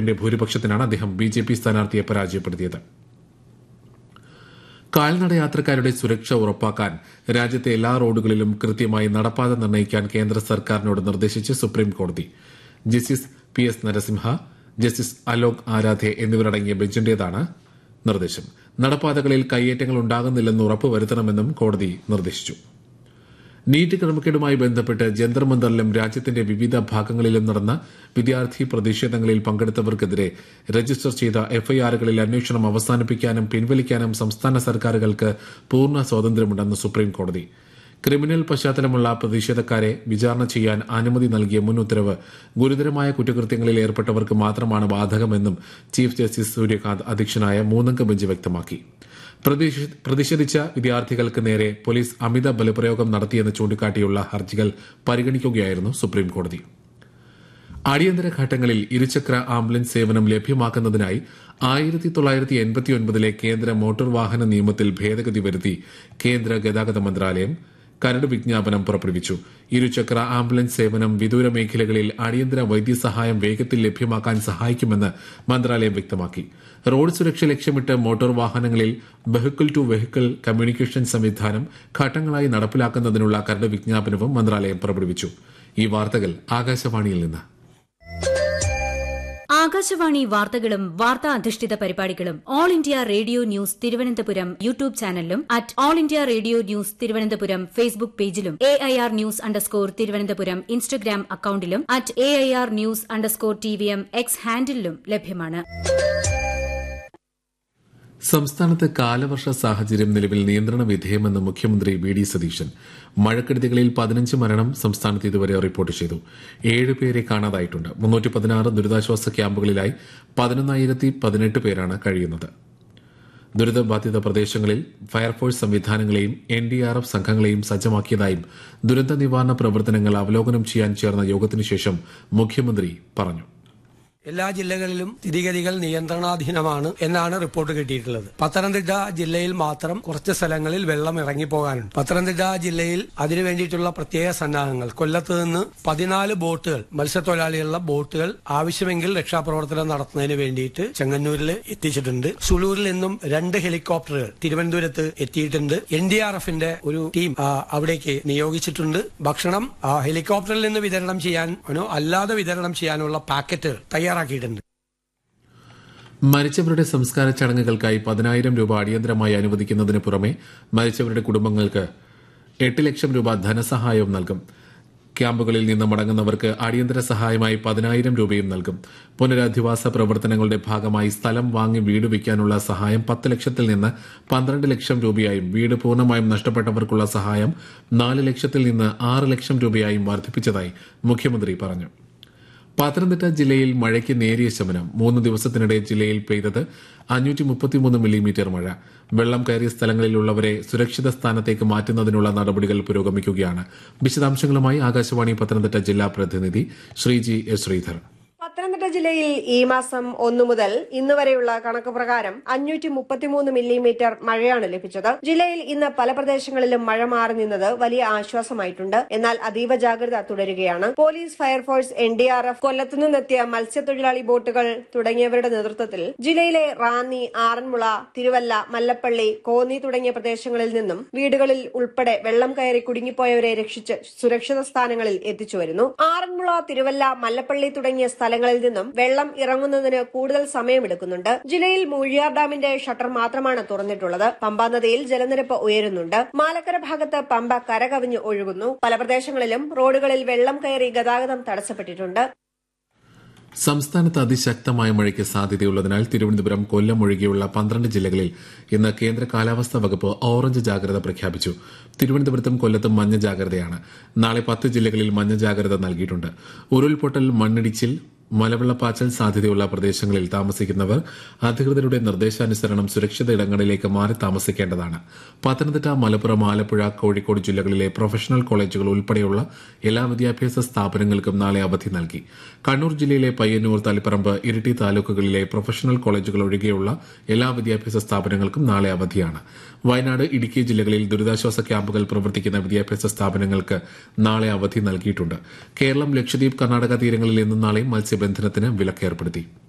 വോട്ടിന്റെ ഭൂരിപക്ഷത്തിനാണ് അദ്ദേഹം B J P സ്ഥാനാർത്ഥിയെ പരാജയപ്പെടുത്തിയത് കാൽനട യാത്രക്കാരുടെ സുരക്ഷ ഉറപ്പാക്കാൻ രാജ്യത്തെ എല്ലാ റോഡുകളിലും കൃത്യമായി നടപ്പാത നിർണ്ണയിക്കാൻ കേന്ദ്ര സർക്കാരിനോട് നിർദ്ദേശിച്ച് സുപ്രീം കോടതി justice P S Narasimha justice Alok Aradhe എന്നിവരടങ്ങിയ ബെഞ്ചിന്റേതാണ് നിർദ്ദേശം നടപ്പാതകളിൽ കയ്യേറ്റങ്ങൾ ഉണ്ടാകുന്നില്ലെന്ന് ഉറപ്പുവരുത്തണമെന്നും കോടതി നിർദ്ദേശിച്ചു നീറ്റ് ക്രമക്കേടുമായി ബന്ധപ്പെട്ട് ജന്തർ മന്ദറിലും രാജ്യത്തിന്റെ വിവിധ ഭാഗങ്ങളിലും നടന്ന വിദ്യാർത്ഥി പ്രതിഷേധങ്ങളിൽ പങ്കെടുത്തവർക്കെതിരെ രജിസ്റ്റർ ചെയ്ത എഫ്ഐആറുകളിൽ അന്വേഷണം അവസാനിപ്പിക്കാനും പിൻവലിക്കാനും സംസ്ഥാന സർക്കാരുകൾക്ക് പൂർണ്ണ സ്വാതന്ത്ര്യമുണ്ടെന്ന് സുപ്രീം കോടതി ക്രിമിനൽ പശ്ചാത്തലമുള്ള പ്രതിഷേധക്കാരെ വിചാരണ ചെയ്യാൻ അനുമതി നൽകിയ മുൻ ഉത്തരവ് ഗുരുതരമായ കുറ്റകൃത്യങ്ങളിൽ ഏർപ്പെട്ടവർക്ക് മാത്രമാണ് ബാധകമെന്നും ചീഫ് ജസ്റ്റിസ് സൂര്യകാന്ത് അധ്യക്ഷനായ മൂന്നംഗ ബെഞ്ച് വ്യക്തമാക്കി പ്രതിഷേധിച്ച വിദ്യാർത്ഥികൾക്ക് നേരെ പോലീസ് അമിത ബലപ്രയോഗം നടത്തിയെന്ന് ചൂണ്ടിക്കാട്ടിയുള്ള ഹർജികൾ പരിഗണിക്കുകയായിരുന്നു സുപ്രീം കോടതി അടിയന്തര ഘട്ടങ്ങളിൽ ഇരുചക്ര ആംബുലൻസ് സേവനം ലഭ്യമാക്കുന്നതിനായി ആയിരത്തി തൊള്ളായിരത്തി എൺപത്തിയൊൻപതിലെ കേന്ദ്ര മോട്ടോർ വാഹന നിയമത്തിൽ ഭേദഗതി വരുത്തി കേന്ദ്ര ഗതാഗത മന്ത്രാലയം കരട് വിജ്ഞാപനം പുറപ്പെടുവിച്ചു ഇരുചക്ര ആംബുലൻസ് സേവനം വിദൂര മേഖലകളിൽ അടിയന്തര വൈദ്യസഹായം വേഗത്തിൽ ലഭ്യമാക്കാൻ സഹായിക്കുമെന്ന് മന്ത്രാലയം വ്യക്തമാക്കി റോഡ് സുരക്ഷ ലക്ഷ്യമിട്ട് മോട്ടോർ വാഹനങ്ങളിൽ വെഹിക്കിൾ ടു വെഹിക്കിൾ കമ്മ്യൂണിക്കേഷൻ സംവിധാനം ഘട്ടങ്ങളായി നടപ്പിലാക്കുന്നതിനുള്ള കരട് വിജ്ഞാപനവും മന്ത്രാലയം പുറപ്പെടുവിച്ചു ഈ വാർത്തകൾ ആകാശവാണിയിൽ നിന്ന് ആകാശവാണി വാർത്തകളും വാർത്താ അധിഷ്ഠിത പരിപാടികളും All India Radio news Thiruvananthapuram YouTube ചാനലിലും at All India Radio news Thiruvananthapuram Facebook പേജിലും A I R news underscore Thiruvananthapuram Instagram അക്കൌണ്ടിലും at A I R news underscore T V M X ഹാൻഡിലും ലഭ്യമാണ് സംസ്ഥാനത്ത് കാലവർഷ സാഹചര്യം നിലവിൽ നിയന്ത്രണ വിധേയമെന്ന് മുഖ്യമന്ത്രി വി ഡി സതീശൻ മഴക്കെടുതികളിൽ പതിനഞ്ച് മരണം സംസ്ഥാനത്ത് ഇതുവരെ റിപ്പോർട്ട് ചെയ്തു ഏഴ് പേരെ കാണാതായിട്ടുണ്ട് മുന്നൂറ്റി പതിനാറ് ദുരിതാശ്വാസ ക്യാമ്പുകളിലായി പതിനൊന്നായിരത്തി പതിനെട്ട് പേരാണ് കഴിയുന്നത് ദുരിതബാധിത പ്രദേശങ്ങളിൽ ഫയർഫോഴ്സ് സംവിധാനങ്ങളെയും എൻ ഡി ആർ എഫ് സംഘങ്ങളെയും സജ്ജമാക്കിയതായും ദുരന്ത നിവാരണ പ്രവർത്തനങ്ങൾ അവലോകനം ചെയ്യാൻ ചേർന്ന യോഗത്തിനു ശേഷം മുഖ്യമന്ത്രി പറഞ്ഞു എല്ലാ ജില്ലകളിലും സ്ഥിതിഗതികൾ നിയന്ത്രണാധീനമാണ് എന്നാണ് റിപ്പോർട്ട് കിട്ടിയിട്ടുള്ളത് പത്തനംതിട്ട ജില്ലയിൽ മാത്രം കുറച്ച് സ്ഥലങ്ങളിൽ വെള്ളം ഇറങ്ങിപ്പോകാനുണ്ട് പത്തനംതിട്ട ജില്ലയിൽ അതിനു വേണ്ടിയിട്ടുള്ള പ്രത്യേക സന്നാഹങ്ങൾ കൊല്ലത്ത് നിന്ന് പതിനാല് ബോട്ടുകൾ മത്സ്യത്തൊഴിലാളികളുടെ ബോട്ടുകൾ ആവശ്യമെങ്കിൽ രക്ഷാപ്രവർത്തനം നടത്തുന്നതിന് വേണ്ടിയിട്ട് ചെങ്ങന്നൂരിൽ എത്തിച്ചിട്ടുണ്ട് സുളൂരിൽ നിന്നും രണ്ട് ഹെലികോപ്റ്ററുകൾ തിരുവനന്തപുരത്ത് എത്തിയിട്ടുണ്ട് എൻ ഡി ആർ എഫിന്റെ ഒരു ടീം ആ, അവിടേക്ക് നിയോഗിച്ചിട്ടുണ്ട് ഭക്ഷണം ആ, ഹെലികോപ്റ്ററിൽ നിന്ന് വിതരണം ചെയ്യാനോ അല്ലാതെ വിതരണം ചെയ്യാനുള്ള പാക്കറ്റുകൾ തയ്യാറാക്കിയിട്ടുണ്ട് മരിച്ചവരുടെ സംസ്കാര ചടങ്ങുകൾക്കായി പതിനായിരം രൂപ അടിയന്തരമായി അനുവദിക്കുന്നതിന് പുറമെ മരിച്ചവരുടെ കുടുംബങ്ങൾക്ക് എട്ട് ലക്ഷം രൂപ ധനസഹായവും നൽകും ക്യാമ്പുകളിൽ നിന്ന് മടങ്ങുന്നവർക്ക് അടിയന്തര സഹായമായി പതിനായിരം രൂപയും നൽകും പുനരധിവാസ പ്രവർത്തനങ്ങളുടെ ഭാഗമായി സ്ഥലം വാങ്ങി വീട് വയ്ക്കാനുള്ള സഹായം പത്ത് ലക്ഷത്തിൽ നിന്ന് പന്ത്രണ്ട് ലക്ഷം രൂപയായും വീട് പൂർണ്ണമായും നഷ്ടപ്പെട്ടവർക്കുള്ള സഹായം നാല് ലക്ഷത്തിൽ നിന്ന് ആറ് ലക്ഷം രൂപയായും വർദ്ധിപ്പിച്ചതായി മുഖ്യമന്ത്രി പറഞ്ഞു പത്തനംതിട്ട ജില്ലയിൽ മഴയ്ക്ക് നേരിയ ശമനം മൂന്ന് ദിവസത്തിനിടെ ജില്ലയിൽ പെയ്തത് അഞ്ഞൂറ്റി മുപ്പത്തിമൂന്ന് മില്ലിമീറ്റർ മഴ വെള്ളം കയറിയ സ്ഥലങ്ങളിലുള്ളവരെ സുരക്ഷിത സ്ഥാനത്തേക്ക് മാറ്റുന്നതിനുള്ള നടപടികൾ പുരോഗമിക്കുകയാണ് വിശദാംശങ്ങളുമായി ആകാശവാണി പത്തനംതിട്ട ജില്ലാ പ്രതിനിധി ശ്രീജി എസ് ശ്രീധർ പത്തനംതിട്ട ജില്ലയിൽ ഈ മാസം ഒന്നു മുതൽ ഇന്ന് വരെയുള്ള കണക്ക് പ്രകാരം അഞ്ഞൂറ്റി മുപ്പത്തിമൂന്ന് മില്ലിമീറ്റർ മഴയാണ് ലഭിച്ചത് ജില്ലയിൽ ഇന്ന് പല പ്രദേശങ്ങളിലും മഴ മാറി നിന്നത് വലിയ ആശ്വാസമായിട്ടുണ്ട് എന്നാൽ അതീവ ജാഗ്രത തുടരുകയാണ് police fire force N D R F കൊല്ലത്തു നിന്നെത്തിയ മത്സ്യത്തൊഴിലാളി ബോട്ടുകൾ തുടങ്ങിയവരുടെ നേതൃത്വത്തിൽ ജില്ലയിലെ റാന്നി ആറന്മുള തിരുവല്ല മല്ലപ്പള്ളി കോന്നി തുടങ്ങിയ പ്രദേശങ്ങളിൽ നിന്നും വീടുകളിൽ ഉൾപ്പെടെ വെള്ളം കയറി കുടുങ്ങിപ്പോയവരെ രക്ഷിച്ച് സുരക്ഷിത സ്ഥാനങ്ങളിൽ എത്തിച്ചുവരുന്നു ആറന്മുള തിരുവല്ല മല്ലപ്പള്ളി തുടങ്ങിയ സ്ഥലങ്ങളിൽ നിന്നും വെള്ളം ഇറങ്ങുന്നതിന് കൂടുതൽ സമയമെടുക്കുന്നുണ്ട് ജില്ലയിൽ മൂഴിയാർ ഡാമിന്റെ ഷട്ടർ മാത്രമാണ് തുറന്നിട്ടുള്ളത് പമ്പാ നദിയിൽ ജലനിരപ്പ് ഉയരുന്നുണ്ട് മാലക്കര ഭാഗത്ത് പമ്പ കരകവിഞ്ഞ് ഒഴുകുന്നു പല പ്രദേശങ്ങളിലും റോഡുകളിൽ വെള്ളം കയറി ഗതാഗതം തടസ്സപ്പെട്ടിട്ടുണ്ട് സംസ്ഥാനത്ത് അതിശക്തമായ മഴയ്ക്ക് സാധ്യതയുള്ളതിനാൽ തിരുവനന്തപുരം കൊല്ലം ഒഴികെയുള്ള പന്ത്രണ്ട് ജില്ലകളിൽ ഇന്ന് കേന്ദ്ര കാലാവസ്ഥാ വകുപ്പ് ഓറഞ്ച് ജാഗ്രത പ്രഖ്യാപിച്ചു തിരുവനന്തപുരത്തും കൊല്ലത്തും മഞ്ഞ ജാഗ്രതയാണ് നാളെ പത്ത് ജില്ലകളിൽ മഞ്ഞ ജാഗ്രത നൽകിയിട്ടുണ്ട് ഉരുൾപൊട്ടൽ മണ്ണിടിച്ചിൽ മലവെള്ളപ്പാച്ചൽ സാധ്യതയുള്ള പ്രദേശങ്ങളിൽ താമസിക്കുന്നവർ അധികൃതരുടെ നിർദ്ദേശാനുസരണം സുരക്ഷിത ഇടങ്ങളിലേക്ക് മാറി താമസിക്കേണ്ടതാണ് പത്തനംതിട്ട മലപ്പുറം ആലപ്പുഴ കോഴിക്കോട് ജില്ലകളിലെ പ്രൊഫഷണൽ കോളേജുകൾ ഉൾപ്പെടെയുള്ള എല്ലാ വിദ്യാഭ്യാസ സ്ഥാപനങ്ങൾക്കും നാളെ അവധി നൽകി കണ്ണൂർ ജില്ലയിലെ പയ്യന്നൂർ തളിപ്പറമ്പ് ഇരിട്ടി താലൂക്കുകളിലെ പ്രൊഫഷണൽ കോളേജുകൾ ഒഴികെയുള്ള എല്ലാ വിദ്യാഭ്യാസ സ്ഥാപനങ്ങൾക്കും നാളെ അവധിയാണ് വയനാട് ഇടുക്കി ജില്ലകളിൽ ദുരിതാശ്വാസ ക്യാമ്പുകൾ പ്രവർത്തിക്കുന്ന വിദ്യാഭ്യാസ സ്ഥാപനങ്ങൾക്ക് നാളെ അവധി നൽകിയിട്ടുണ്ട് കേരളം ലക്ഷദ്വീപ് കർണാടക തീരങ്ങളിൽ ഇന്നും നാളെയും മത്സ്യബന്ധനത്തിന് വിലക്കേർപ്പെടുത്തി